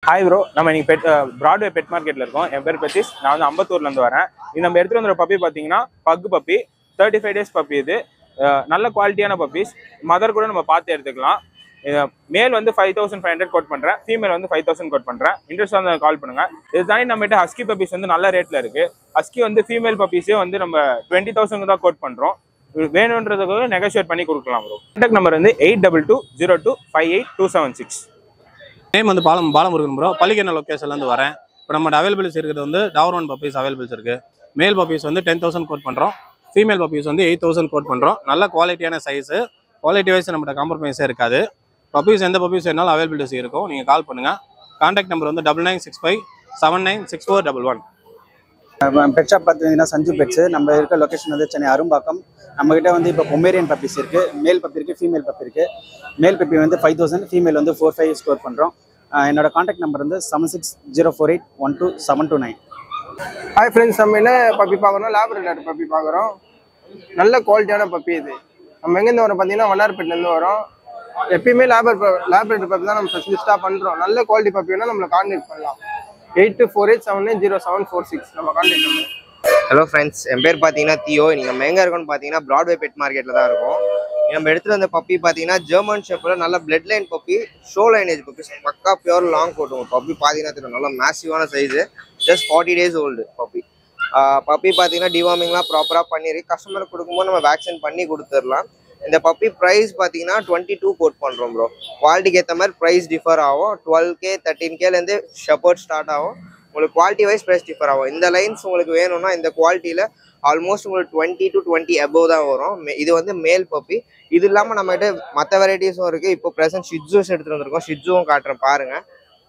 Hi bro நம்ம இன்னைக்கு bed Broadway bed மார்க்கெட்ல இருக்கோம் என் பேர் பெத்திஸ் நான் வந்து அம்பத்தூர்ல இருந்து வரேன் இது நம்ம எடுத்துட்டு வந்த பப்பி பார்த்தீங்கன்னா pug puppy thirty five days puppy இது அஹ் நல்ல குவாலிட்டியான பப்பீஸ் மதர் கூட நம்ம பார்த்து எடுத்துக்கலாம் மேல் வந்து five thousand five hundred quote பண்ணுறேன் ஃபீமேல் வந்து ஃபைவ் தௌசண்ட் கோட் பண்ணுறேன் இன்ட்ரெஸ்ட் வந்து கால் பண்ணுங்க இது தாண்டி நம்மகிட்ட ஹஸ்கி பப்பீஸ் வந்து நல்ல ரேட்ல இருக்கு ஹஸ்கி வந்து ஃபீமேல் பப்பீஸே வந்து நம்ம டுவெண்ட்டி தௌசண்ட் தான் கோட் பண்ணுறோம் வேணுன்றதுக்கு நெகோஷியேட் பண்ணி கொடுக்கலாம் ப்ரோ கான்டாக்ட் நம்பர் வந்து eight double two zero two five eight two seven six name வந்து பாலம் பாலமுருகன் ப்ரோ பள்ளிக்கண்ண லொக்கேஷன்லேருந்து வரேன் இப்போ நம்மளோட அவைலபிள்ஸ் இருக்கிறது வந்து டவர் ஒன் பப்பீஸ் அவைலபிள்ஸ் இருக்குது மேல் பப்பீஸ் வந்து டென் தௌசண்ட் கோட் பண்ணுறோம் ஃபீமேல் பப்பீஸ் வந்து எயிட் தௌசண்ட் கோட் பண்ணுறோம் நல்ல குவாலிட்டியான சைஸு குவாலிட்டி வைஸ் நம்மகிட்ட காம்ப்ரமைஸே இருக்காது பப்பீஸ் எந்த பப்பீஸ் வேணாலும் அவைலபிலிட்டி இருக்கும் நீங்கள் கால் பண்ணுங்கள் கான்டாக்ட் நம்பர் வந்து double nine six five seven nine six four double one pet shop பார்த்தீங்கன்னா சஞ்சு பெட்ஸ் நம்ம இருக்க லொகேஷன் வந்து சென்னை அரும்பாக்கம் நம்ம கிட்ட வந்து இப்போ பொமேரியன் பப்பீஸ் இருக்கு மேல் பப்பி இருக்கு ஃபீமேல் பப்பி இருக்கு மேல் பப்பி வந்து ஃபைவ் தௌசண்ட் ஃபீமேல் வந்து ஃபோர் ஃபைவ் ஸ்கோர் பண்ணுறோம் என்னோட காண்டாக்ட் நம்பர் வந்து seven six zero four eight one two seven two nine hi friends நம்ம என்ன பப்பி பார்க்குறோம் லேப்ரேட்டர் பப்பி பார்க்குறோம் நல்ல குவாலிட்டியான பப்பி இது நம்ம எங்கேருந்து வரோம் பார்த்தீங்கன்னா வண்ணார்பேட்டிலேருந்து வரோம் எப்பயுமே லேபர் லேப்ரேட்டர் பப்பி தான் நம்ம ஸ்பெஷலிஸ்ட்டாக பண்ணுறோம் நல்ல குவாலிட்டி பப்பி வேணால் நம்மளை கான்டாக்ட் பண்ணலாம் eight two four eight seven nine zero seven four six நம்ம கான்டாக்ட் நம்பர் ஹலோ ஃப்ரெண்ட்ஸ் என் பேர் பார்த்தீங்கன்னா தியோ நீங்கள் நம்ம எங்கே இருக்கோம்னு பார்த்தீங்கன்னா ப்ராட்வே பெட் மார்க்கெட்டில் தான் இருக்கும் நம்ம எடுத்துகிட்டு வந்த பப்பி பார்த்தீங்கன்னா ஜெர்மன் ஷெப்பில் நல்ல blood line puppy show lineage puppy பக்கா பியூர் லாங் போட்டுவோம் பப்பி பார்த்தீங்கன்னா தெரியும் நல்ல மேசிவான size just forty days old puppy puppy பார்த்தீங்கன்னா டிவார்மிங்லாம் ப்ராப்பராக பண்ணியிருக்கு கஸ்டமருக்கு கொடுக்கும்போது நம்ம வேக்சின் பண்ணி கொடுத்துடலாம் இந்த பப்பி ப்ரைஸ் பார்த்தீங்கன்னா டுவெண்ட்டி டூ கோட் பண்ணுறோம் ப்ரோ குவாலிட்டிக்கு ஏற்ற மாதிரி ப்ரைஸ் டிஃபர் ஆகும் டுவெல் கே தேர்ட்டின் கேலேருந்து ஷெப்பர்ட் ஸ்டார்ட் ஆகும் உங்களுக்கு குவாலிட்டி வைஸ் ப்ரைஸ் டிஃபர் ஆகும் இந்த லைன்ஸ் உங்களுக்கு வேணும்னா இந்த குவாலிட்டியில் ஆல்மோஸ்ட் உங்களுக்கு டுவெண்ட்டி டு டுவெண்ட்டி அபோவ் தான் வரும் மே- இது வந்து மேல் பப்பி இது இல்லாமல் நம்மகிட்ட மற்ற வெரைட்டிஸும் இருக்குது இப்போ ப்ரெசன்ட் ஷிட்ஜூஸ் எடுத்துகிட்டு வந்திருக்கோம் ஷிட்ஜுவும் காட்டுறேன் பாருங்கள்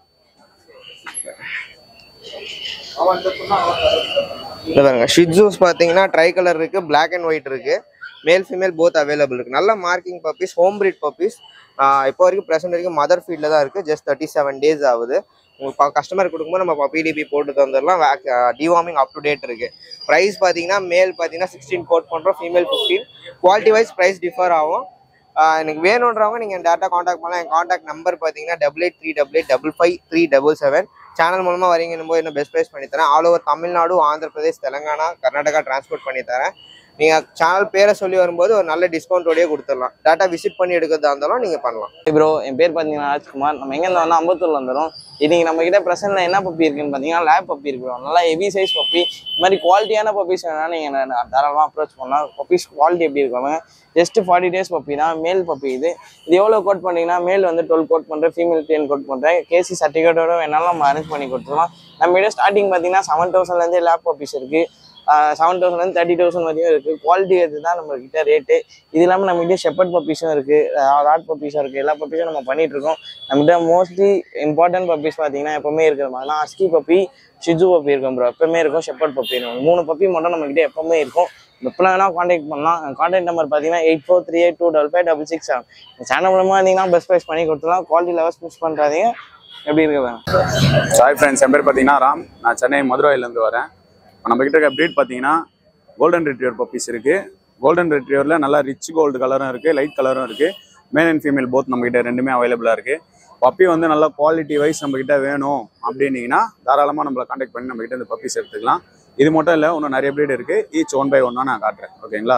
இந்த பாருங்க ஷிட்ஜூஸ் பார்த்தீங்கன்னா ட்ரை கலர் இருக்குது Black அண்ட் ஒயிட் இருக்குது மேல் ஃபீமேல் போத் அவைலபிள் இருக்குது நல்ல marking puppies home breed puppies இப்போ வரைக்கும் ப்ரெசென்ட் வரைக்கும் மதர் ஃபீல்டில் தான் இருக்குது ஜஸ்ட் தேர்ட்டி செவன் டேஸ் ஆகுது உங்களுக்கு கஸ்டமர் கொடுக்கும்போது நம்ம பப்பி டிபி போட்டு தந்துடலாம் டிவார்மிங் அப் டு டேட் இருக்குது ப்ரைஸ் பார்த்தீங்கன்னா மேல் பார்த்தீங்கன்னா சிக்ஸ்டீன் கோட் பண்ணுறோம் female fifteen quality wise price differ ஆகும் ஆஹ் எனக்கு வேணுன்றவங்க நீங்கள் டேட்டா காண்டாக்ட் பண்ணலாம் என் காண்டாக்ட் நம்பர் பார்த்தீங்கன்னா double eight three double eight double five three double seven channel மூலமாக வரீங்கன்னு போது என்ன பெஸ்ட் ப்ரைஸ் பண்ணி தரேன் all over Tamil Nadu Andhra Pradesh Telangana Karnataka transport பண்ணி தரேன் நீங்கள் சேனல் பேரை சொல்லி வரும்போது ஒரு நல்ல டிஸ்கவுண்டோடய கொடுத்துடலாம் டேட்டா விசிட் பண்ணி எடுக்கிறதா இருந்தாலும் நீங்கள் பண்ணலாம் ப்ரோ என் பேர் பார்த்தீங்கன்னா ராஜ்குமார் நம்ம எங்கே இருந்தாலும் அம்பத்தூர்ல வந்துடும் இன்னைக்கு நம்ம கிட்ட ப்ரெசென்ட்ல என்ன பப்பி இருக்குன்னு பார்த்தீங்கன்னா லேப் பப்பி இருக்கு bro. நல்லா ஹெவி சைஸ் பப்பி இந்த மாதிரி குவாலிட்டியான பப்பீஸ் வேணா நீங்கள் தாராளமாக அப்ரோச் பண்ணலாம் பப்பீஸ் குவாலிட்டி எப்படி இருக்காங்க ஜஸ்ட் ஃபார்ட்டி டேஸ் பப்பி தான் மேல் பப்பி இது இது எவ்வளோ கோட் பண்ணீங்கன்னா மேல் வந்து டுவெல் கோட் பண்ணுறேன் ஃபீமேல் டென் கோட் பண்ணுறேன் கேசி சர்டிஃபிகேட்டோட வேணாலும் நம்ம அரேஞ்ச் பண்ணி கொடுத்துருவோம் நம்ம கிட்ட ஸ்டார்டிங் பார்த்தீங்கன்னா செவன் தௌசண்ட்லேருந்தே லேப் பப்பீஸ் இருக்குது செவன் தௌசண்ட்லேருந்து தேர்ட்டி தௌசண்ட் வரையும் இருக்குது குவாலிட்டி எடுத்து தான் நம்ம கிட்ட ரேட்டு இது இல்லாமல் நம்ம கிட்ட ஷெப்பர்ட் பப்பீஸும் இருக்குது ராட் பப்பீஸும் இருக்குது எல்லா பப்பீஸும் நம்ம பண்ணிட்டு இருக்கோம் நம்மகிட்ட மோஸ்ட்லி இம்பார்ட்டன்ட் பப்பீஸ் பார்த்தீங்கன்னா எப்பவுமே இருக்கிற மாதிரி அஸ்கி பப்பி ஷிஜு பப்பி இருக்கும் ப்ரோ எப்பவுமே இருக்கும் ஷெப்பர்ட் பப்பி இருக்கும் மூணு பப்பி மட்டும் நம்ம கிட்ட எப்பவுமே இருக்கும் எப்போ வேணால் காண்டாக்ட் பண்ணலாம் காண்டாக்ட் நம்பர் பார்த்தீங்கன்னா eight four three eight two double five double six seven channel மூலமாக இருந்தீங்கன்னா பெஸ்ட் ப்ரைஸ் பண்ணி கொடுத்துலாம் குவாலிட்டி லெவல்ஸ் மிஸ் பண்ணுறாதீங்க எப்படி இருக்கு வேணும் ஹாய் ஃப்ரெண்ட்ஸ் என் பேர் பார்த்தீங்கன்னா ராம் நான் சென்னை மதுரையிலேருந்து வரேன் இப்போ நம்ம கிட்ட இருக்க ப்ரீட் பார்த்தீங்கன்னா கோல்டன் ரெட்ரியர் பப்பீஸ் இருக்குது கோல்டன் ரெட்ரியரில் நல்லா ரிச் கோல்டு கலரும் இருக்குது லைட் கலரும் இருக்குது மேல் அண்ட் ஃபீமேல் போத் நம்மக்கிட்ட ரெண்டுமே அவைலபிளாக இருக்குது பப்பி வந்து நல்லா குவாலிட்டி வைஸ் நம்மக்கிட்ட வேணும் அப்படின்னீங்கன்னா தாராளமாக நம்மளை காண்டாக்ட் பண்ணி நம்மக்கிட்ட இந்த பப்பீஸ் எடுத்துக்கலாம் இது மட்டும் இல்லை இன்னும் நிறைய ப்ரீட் இருக்குது ஈச் ஒன் பை ஒன்னாக நான் காட்டுறேன் ஓகேங்களா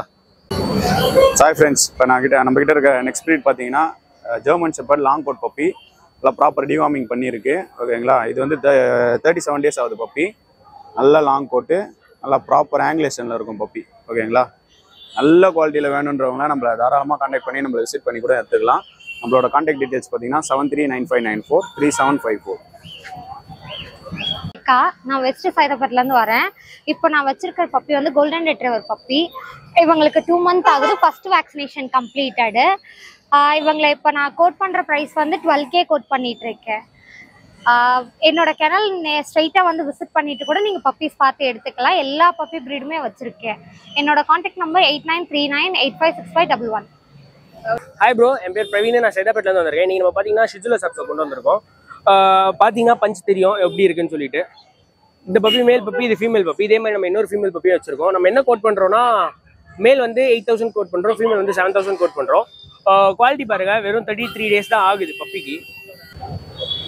சாய் ஃப்ரெண்ட்ஸ் இப்போ நான் கிட்ட நம்ம கிட்ட இருக்க நெக்ஸ்ட் ப்ரீட் பார்த்தீங்கன்னா German shepherd long coat puppy நல்லா ப்ராப்பர் டிவார்மிங் பண்ணியிருக்கு ஓகேங்களா இது வந்து தேர்ட்டி செவன் டேஸ் ஆகுது பப்பி நல்ல லாங் கோட்டு நல்லா ப்ராப்பர் ஆங்கிலேஷனில் இருக்கும் பப்பி ஓகேங்களா நல்ல குவாலிட்டியில் வேணுன்றவங்க நம்மளை தாராளமாக காண்டாக்ட் பண்ணி நம்மளை விசிட் பண்ணி கூட எடுத்துக்கலாம் நம்மளோட காண்டாக்ட் டீடைல்ஸ் பார்த்தீங்கன்னா seven three nine five nine four three seven five four அக்கா நான் வெஸ்ட் சைதாபேட்ல இருந்து வரேன் இப்போ நான் வச்சிருக்கிற பப்பி வந்து கோல்டன் ரெட்ரிவர் பப்பி இவங்களுக்கு டூ மந்த் ஆகுது ஃபர்ஸ்ட் வேக்சினேஷன் கம்ப்ளீட்டடு இவங்களை இப்போ நான் கோட் பண்ற ப்ரைஸ் வந்து டுவெல் கே கோட் பண்ணிட்டு இருக்கேன் ஆஹ் என்னோட கிணல் ஸ்ட்ரைட்டாக வந்து விசிட் பண்ணிட்டு கூட நீங்கள் பப்பீஸ் பார்த்து எடுத்துக்கலாம் எல்லா பப்பி ப்ரீடுமே வச்சிருக்கேன் என்னோட contact number eight nine three nine eight five six five double one hi bro என் பேர் பிரவீன் நான் சைதாப்பேட்லேருந்து வந்திருக்கேன் நீங்கள் நம்ம பார்த்தீங்கன்னா ஷிஜுல சப்ஸை கொண்டு வந்திருக்கோம் ஆஹ் பார்த்தீங்கன்னா பஞ்ச் தெரியும் எப்படி இருக்குன்னு சொல்லிட்டு இந்த பப்பி மேல் பப்பி இது ஃபீமேல் பப்பி இதே மாதிரி நம்ம இன்னொரு ஃபீமேல் பப்பியும் வச்சிருக்கோம் நம்ம என்ன கோட் பண்ணுறோம்னா மேல் வந்து எயிட் தௌசண்ட் கோட் பண்ணுறோம் ஃபீமேல் வந்து செவன் தௌசண்ட் கோட் பண்ணுறோம் குவாலிட்டி பாருங்க வெறும் தேர்ட்டி த்ரீ டேஸ் தான் ஆகுது பப்பிக்கு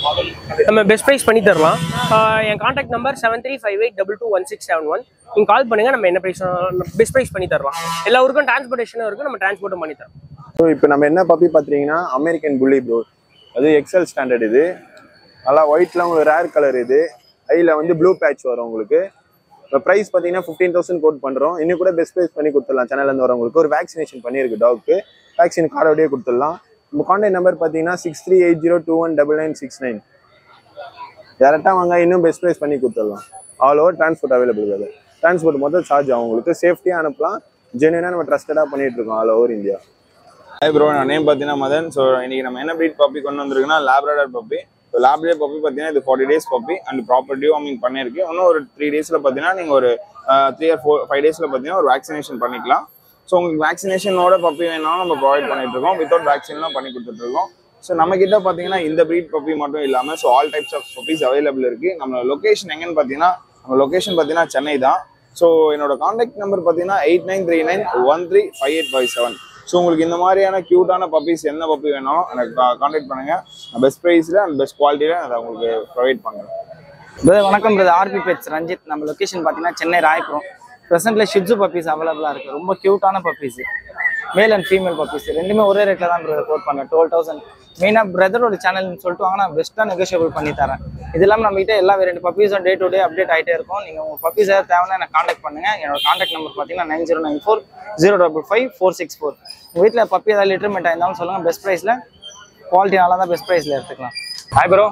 நம்ம பெஸ்ட் ப்ரைஸ் பண்ணி தரலாம் ஆஹ் என் contact number seven three five eight double two one six seven one நீங்கள் கால் பண்ணுங்க நம்ம என்ன ப்ரைஸ் பெஸ்ட் ப்ரைஸ் பண்ணி தரலாம் எல்லா ஊருக்கும் டிரான்ஸ்போர்ட்டேஷனும் இருக்குது நம்ம டிரான்ஸ்போர்ட்டும் பண்ணி தரோம் ஸோ இப்போ நம்ம என்ன பப்பி பார்த்தீங்கன்னா அமெரிக்கன் புள்ளி ப்ரோ அது எக்ஸல் ஸ்டாண்டர்ட் இது நல்லா ஒயிட்ல உங்களுக்கு ரேர் கலர் இது ஐயில் வந்து ப்ளூ பேட்ச் வரும் உங்களுக்கு இப்போ ப்ரைஸ் பார்த்தீங்கன்னா ஃபிஃப்டீன் தௌசண்ட் கோட் பண்ணுறோம் இன்னும் கூட பெஸ்ட் ப்ரைஸ் பண்ணி கொடுத்துடலாம் சேனல்லேருந்து வரவங்களுக்கு ஒரு வேக்சினேஷன் பண்ணியிருக்கு டாக்கு வேக்சின் கார்டோடய கொடுத்துடலாம் நம்ம கான்டாக்ட் நம்பர் பார்த்தீங்கன்னா six three eight zero two one double nine six nine டேரெக்டாக வாங்க இன்னும் பெஸ்ட் ப்ரைஸ் பண்ணி கொடுத்துடலாம் ஆல் ஓவர் டிரான்ஸ்போர்ட் அவைலபிள் அது டிரான்ஸ்போர்ட் மொத்தம் சார்ஜ் ஆகும் உங்களுக்கு சேஃப்டியாக அனுப்பலாம் ஜென்யூனாக நம்ம ட்ரஸ்டடாக பண்ணிட்டு இருக்கோம் all over India hi bro நான் நேம் பார்த்தீங்கன்னா மதன் ஸோ இன்னைக்கு நம்ம என்ன ப்ரீட் பப்பி கொண்டு வந்திருக்குன்னா Labrador puppy so Labrador puppy பார்த்தீங்கன்னா இது forty days puppy and proper deworming பண்ணியிருக்கு இன்னும் ஒரு த்ரீ டேஸில் பார்த்தீங்கன்னா நீங்கள் ஒரு த்ரீ ஆர் ஃபோர் ஃபைவ் டேஸில் பார்த்தீங்கன்னா ஒரு வேக்சினேஷன் பண்ணிக்கலாம் ஸோ உங்களுக்கு வேக்சினேஷனோட பப்பி வேணாலும் நம்ம ப்ரொவைட் பண்ணிட்டு இருக்கோம் வித்தவுட் வேக்சின்லாம் பண்ணி கொடுத்துட்டு இருக்கோம் ஸோ நம்ம கிட்ட பார்த்தீங்கன்னா இந்த ப்ரீட் பப்பி மட்டும் இல்லாமல் so all types of puppies available இருக்கு நம்ம லொகேஷன் எங்கன்னு பார்த்தீங்கன்னா நம்ம லொகேஷன் பார்த்தீங்கன்னா சென்னை தான் ஸோ என்னோட காண்டாக்ட் நம்பர் பார்த்தீங்கன்னா eight nine three nine one three five eight five seven so உங்களுக்கு இந்த மாதிரியான க்யூட்டான பப்பீஸ் என்ன பப்பி வேணாலும் எனக்கு காண்டாக்ட் பண்ணுங்க பெஸ்ட் ப்ரைஸில் அண்ட் பெஸ்ட் குவாலிட்டியில் அதை உங்களுக்கு ப்ரொவைட் பண்ணுறேன் பிரதர் வணக்கம் பிரதர் ஆர்பி பெட்ஸ் ரஞ்சித் நம்ம லொகேஷன் பார்த்தீங்கன்னா சென்னை ராயபுரம் ப்ரெசென்ட்ல ஷிட்ஜு பப்பீஸ் அவைலபிளாக இருக்குது ரொம்ப க்யூட்டான puppies male and female puppies ரெண்டுமே ஒரே ரேட்டில் தான் பிரதர் கோட் பண்ணேன் டுவெல் தௌசண்ட் மெயினாக பிரதரோட சேனல்னு சொல்லிட்டு வாங்க நான் பெஸ்ட்டாக நெகோஷியபிள் பண்ணி தரேன் இது இல்லாமல் நம்மகிட்ட எல்லா ரெண்டு பப்பீஸும் டே டு டே அப்டேட் ஆகிட்டே இருக்கும் நீங்கள் உங்கள் பப்பீஸ் ஏதாவது தேவைன்னா எனக்கு காண்டாக்ட் பண்ணுங்கள் என்னோட காண்டாக்ட் நம்பர் பார்த்தீங்கன்னா nine zero nine four zero double five four six four உங்கள் வீட்டில் பப்பி ஏதாவது லிட்டர்மெண்ட் ஆயிருந்தாலும் சொல்லுங்கள் பெஸ்ட் ப்ரைஸில் குவாலிட்டி நல்லா தான் பெஸ்ட் ப்ரைஸில் எடுத்துக்கலாம் ஹாய் ப்ரோ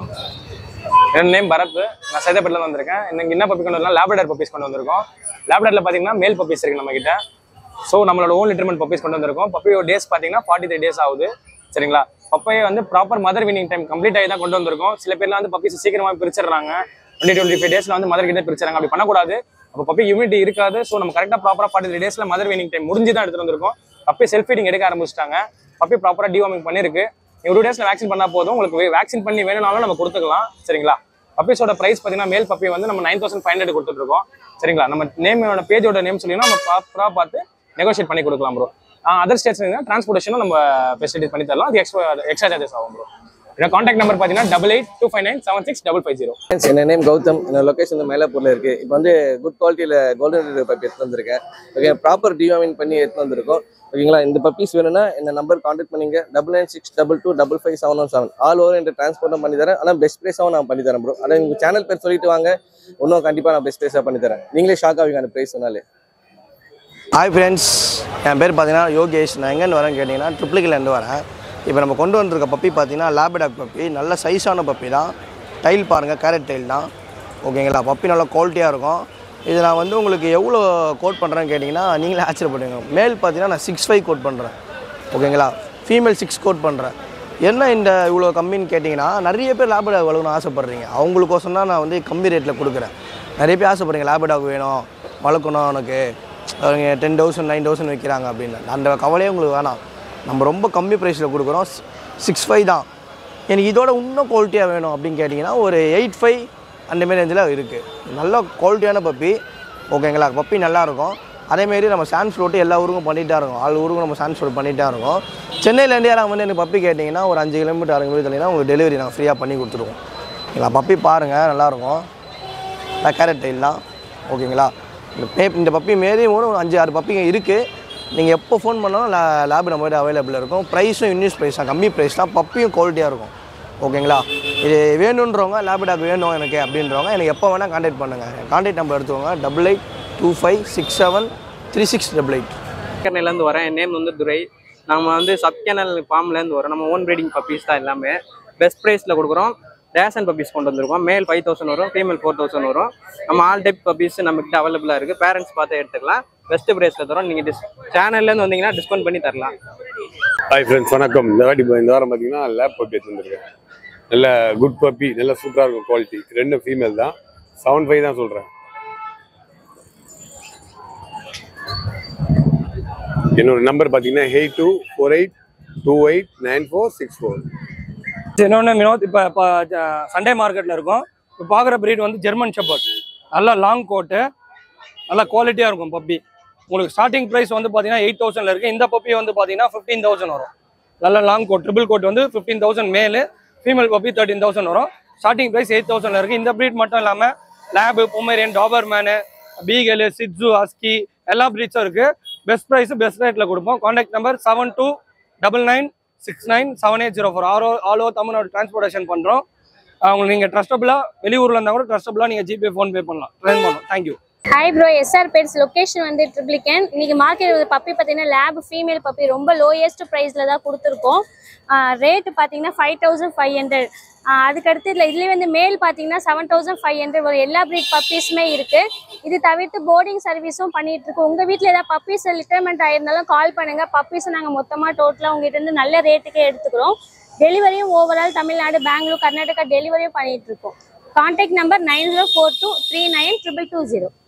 என் நேம் பரத் நான் சைதாப்பேட்டில் வந்திருக்கேன் இன்னைக்கு என்ன பப்பி கொண்டு வரலாம் லேப்ரடார் பப்பீஸ் கொண்டு வந்திருக்கோம் லேப்ரடாரில் பார்த்தீங்கன்னா மேல் பப்பீஸ் இருக்கு நம்ம கிட்ட ஸோ நம்மளோட ஓன் லிட்டர்மெண்ட் பப்பீஸ் கொண்டு வந்திருக்கோம் பப்பியோட டேஸ் பார்த்தீங்கன்னா ஃபார்ட்டி த்ரீ டேஸ் ஆகுது சரிங்களா பப்பையை வந்து proper mother weaning time complete ஆகி தான் கொண்டு வந்திருக்கோம் சில பேர்லாம் வந்து பப்பீஸ் சீக்கிரமாக பிரிச்சிடுறாங்க டுவெண்ட்டி டுவெண்ட்டி ஃபைவ் டேஸ்ல வந்து மதர் கிட்ட பிரிச்சாங்க அப்படி பண்ணக்கூடாது அப்போ பப்பி இம்யூனிட்டி இருக்காது ஸோ நம்ம கரெக்டாக ப்ராப்பராக ஃபார்ட்டி த்ரீ டேஸ்ல மதர் வினிங் டைம் முடிஞ்சு தான் எடுத்துட்டு வந்திருக்கோம் பப்பி செல்ஃப் ஃபீடிங் எடுக்க ஆரம்பிச்சிட்டாங்க பப்பி ப்ராப்பராக டிவார்மிங் பண்ணிருக்கு ஒரு டேஸ்ல வேக்சின் பண்ணா போதும் உங்களுக்கு வேக்சின் பண்ணி வேணும்னாலும் நம்ம கொடுத்துக்கலாம் சரிங்களா பப்பீஸோட பிரைஸ் பார்த்தீங்கன்னா மேல் பப்பி வந்து நம்ம நைன் தௌசண்ட் ஃபைவ் ஹண்ட்ரட் கொடுத்துருக்கோம் சரிங்களா நம்ம நேமோட பேஜோட நேம் சொல்லினா நம்ம ப்ராப்பராக பார்த்து நெகோஷியேட் பண்ணி கொடுக்கலாம் ப்ரோ அதர் ஸ்டேட்ஸ் டிரான்ஸ்போர்ட்டேஷனும் நம்ம ஃபெசிலிட்டிஸ் பண்ணி தரலாம் அது எக்ஸ்ட்ரா எக்ஸ்ட்ரா சார்ஜஸ் ஆகும் ப்ரோ என்னோட காண்டாக்ட் நம்பர் பார்த்தீங்கன்னா double eight two five nine seven six double five zero friends என் நேம் கௌதம் என்னோட லொகேஷன் வந்து மயிலாப்பூர்ல இருக்கு இப்போ வந்து குட் குவாலிட்டியில் கோல்டன் ரெட்ரீவர் பப்பி எடுத்து வந்திருக்கேன் ஓகே ப்ராப்பர் டிவாமின் பண்ணி எடுத்து வந்திருக்கோம் ஓகேங்களா இந்த பப்பீஸ் வேணும்னா இந்த நம்பர் காண்டாக்ட் பண்ணிங்க double nine six double two double five seven one seven all over என்ற டிரான்ஸ்போர்ட்டும் பண்ணி தரேன் ஆனால் பெஸ்ட் ப்ரைஸாகவும் நான் பண்ணி தரேன் ப்ரோ ஆனால் உங்கள் சேனல் பேர் சொல்லிட்டு வாங்க இன்னும் கண்டிப்பாக நான் பெஸ்ட் ப்ரைஸாக பண்ணி தரேன் நீங்களே ஷாக் ஆவீங்க அந்த ப்ரைஸ் சொன்னாலே ஹாய் ஃப்ரெண்ட்ஸ் என் பேர் பார்த்தீங்கன்னா யோகேஷ் நான் எங்கேருந்து வரேன்னு கேட்டிங்கன்னா ட்ரிப்ளிகிலேருந்து வரேன் இப்போ நம்ம கொண்டு வந்திருக்க பப்பி பார்த்தீங்கன்னா லேபடாக் பப்பி நல்ல சைஸான பப்பி தான் டைல் பாருங்கள் கேரட் டைல் தான் ஓகேங்களா பப்பி நல்லா குவாலிட்டியாக இருக்கும் இது நான் வந்து உங்களுக்கு எவ்வளோ கோட் பண்ணுறேன்னு கேட்டிங்கன்னா நீங்களே ஆச்சரியப்படுவீங்க மேல் பார்த்தீங்கன்னா நான் சிக்ஸ் ஃபைவ் கோட் பண்ணுறேன் ஓகேங்களா ஃபீமேல் சிக்ஸ் கோட் பண்ணுறேன் என்ன இந்த இவ்வளோ கம்மின்னு கேட்டிங்கன்னா நிறைய பேர் லேபடாக் வளர்க்கணும்னு ஆசைப்பட்றீங்க அவங்களுக்கோசம் தான் நான் வந்து கம்மி ரேட்டில் கொடுக்குறேன் நிறைய பேர் ஆசைப்படுறீங்க லேபடாக் வேணும் வளர்க்கணும் உனக்கு அவங்க டென் தௌசண்ட் நைன் தௌசண்ட் வைக்கிறாங்க அப்படின்னு அந்த கவலையே உங்களுக்கு வேணாம் நம்ம ரொம்ப கம்மி ப்ரைஸில் கொடுக்குறோம் சிக்ஸ் ஃபைவ் தான் எனக்கு இதோட இன்னும் குவாலிட்டியாக வேணும் அப்படின்னு கேட்டிங்கன்னா ஒரு எயிட் ஃபைவ் அந்தமாரி ரேஞ்சில் இருக்குது நல்ல குவாலிட்டியான பப்பி ஓகேங்களா பப்பி நல்லாயிருக்கும் அதேமாரி நம்ம சான்ஸ் ஃப்ளோட்டு எல்லா ஊருக்கும் பண்ணிகிட்டே இருக்கோம் ஆள் ஊருக்கும் நம்ம சான்ஸ் ஃப்ளோட் பண்ணிகிட்டே இருக்கோம் சென்னையிலேருந்து யாராவது வந்து எனக்கு பப்பி கேட்டிங்கன்னா ஒரு அஞ்சு கிலோமீட்டர் ஆறு கிலோமீட்டர் தள்ளினா உங்களுக்கு டெலிவரி நாங்கள் ஃப்ரீயாக பண்ணி கொடுத்துருவோம் ஓகேங்களா பப்பி பாருங்கள் நல்லாயிருக்கும் நான் கேரட் டைல் தான் ஓகேங்களா இந்த பே இந்த பப்பி மாரி ஒரு அஞ்சு ஆறு பப்பிங்க இருக்குது நீங்கள் எப்போ ஃபோன் பண்ணாலும் லே லேப் நம்மகிட்ட அவைலபிள் இருக்கும் ப்ரைஸும் இன்யூஸ் ப்ரைஸ் தான் கம்மி ப்ரைஸ் தான் பப்பியும் குவாலிட்டியாக இருக்கும் ஓகேங்களா இது வேணுன்றவங்க லேப்டாப் வேணும் எனக்கு அப்படின்றவங்க எனக்கு எப்போ வேணால் காண்டாக்ட் பண்ணுங்கள் காண்டாக்ட் நம்பர் எடுத்துக்கோங்க double eight two five six seven three six double eight சென்னையிலேருந்து வரேன் என் நேம் வந்து துரை நம்ம வந்து சப் கேனல் ஃபார்ம்லேருந்து வரோம் நம்ம ஓன் ப்ரீடிங் பப்பீஸ் தான் எல்லாமே பெஸ்ட் ப்ரைஸில் கொடுக்குறோம் ரேஷன் பப்பீஸ் கொண்டு வந்திருக்கோம் மேல் ஃபைவ் தௌசண்ட் வரும் ஃபீமேல் ஃபோர் தௌசண்ட் வரும் நம்ம ஆல் டைப் பப்பீஸ் நம்மகிட்ட அவைலபிளாக இருக்குது பேரண்ட்ஸ் பார்த்து எடுத்துக்கலாம் பெஸ்ட் ப்ரைஸில் தரோம் நீங்கள் டிஸ் சேனல்லேருந்து வந்தீங்கன்னா டிஸ்கவுண்ட் பண்ணி தரலாம் ஹாய் ஃப்ரெண்ட்ஸ் வணக்கம் இந்த வாட்டி இந்த வாரம் பார்த்தீங்கன்னா லேப் பப்பி எடுத்துருந்துருக்கேன் நல்ல குட் பப்பி நல்ல சூப்பராக இருக்கும் குவாலிட்டி ரெண்டும் ஃபீமேல் தான் செவன் ஃபைவ் தான் சொல்கிறேன் என்னோட நம்பர் பார்த்தீங்கன்னா eight two four eight two eight nine four six four இன்னொன்று வினோத் இப்போ இப்போ சண்டே மார்க்கெட்டில் இருக்கும் இப்போ பார்க்குற பிரீட் வந்து ஜெர்மன் ஷெப்பர்ட் நல்லா லாங் கோட்டு நல்லா குவாலிட்டியாக இருக்கும் பப்பி உங்களுக்கு ஸ்டார்டிங் ப்ரைஸ் வந்து பார்த்தீங்கன்னா எயிட் தௌசண்ட்ல இருக்குது இந்த பப்பி வந்து பார்த்தீங்கன்னா ஃபிஃப்டீன் தௌசண்ட் வரும் நல்ல லாங் கோட் ட்ரிபிள் கோட் வந்து fifteen thousand male female puppy thirteen thousand வரும் ஸ்டார்டிங் ப்ரைஸ் எயிட் தௌசண்ட்ல இருக்கு இந்த ப்ரீட் மட்டும் இல்லாம lab Pomeranian doberman beagle shih tzu husky எல்லா ப்ரீட்ஸும் இருக்கு பெஸ்ட் ப்ரைஸ் பெஸ்ட் ரேட்ல கொடுப்போம் contact number seven two double nine six nine seven eight zero four all all over Tamil Nadu transportation பண்றோம் உங்களுக்கு நீங்க ட்ரஸ்டபுளா வெளியூர்ல இருந்தா கூட ட்ரஸ்டபுளா நீங்க ஜிபே ஃபோன் பே பண்ணலாம் ட்ரெயின் பண்ணலாம் thank you hi bro SR pets location வந்து ட்ரிப்ளிகன் இன்னைக்கு மார்க்கெட் பப்பி பார்த்தீங்கன்னா லேப் ஃபீமேல் பப்பி ரொம்ப லோயஸ்ட் ப்ரைஸில் தான் கொடுத்துருக்கோம் ரேட்டு பார்த்தீங்கன்னா ஃபைவ் தௌசண்ட் ஃபைவ் ஹண்ட்ரட் அதுக்கடுத்து இதில் இதுலேயே வந்து மேல் பார்த்தீங்கன்னா செவன் தௌசண்ட் ஃபைவ் ஹண்ட்ரட் ஒரு எல்லா ப்ரீட் பப்பீஸுமே இருக்குது இது தவிர்த்து போர்டிங் சர்வீஸும் பண்ணிட்டு இருக்கோம் உங்கள் வீட்டில் ஏதாவது பப்பீஸ் ரிட்டைர்மெண்ட் ஆயிருந்தாலும் கால் பண்ணுங்கள் பப்பீஸை நாங்கள் மொத்தமாக டோட்டலாக உங்ககிட்ட இருந்து நல்ல ரேட்டுக்கே எடுத்துக்கிறோம் டெலிவரியும் ஓவரால் தமிழ்நாடு பெங்களூர் கர்நாடகா டெலிவரியும் பண்ணிட்டு இருக்கோம் contact number nine zero four two three nine triple two zero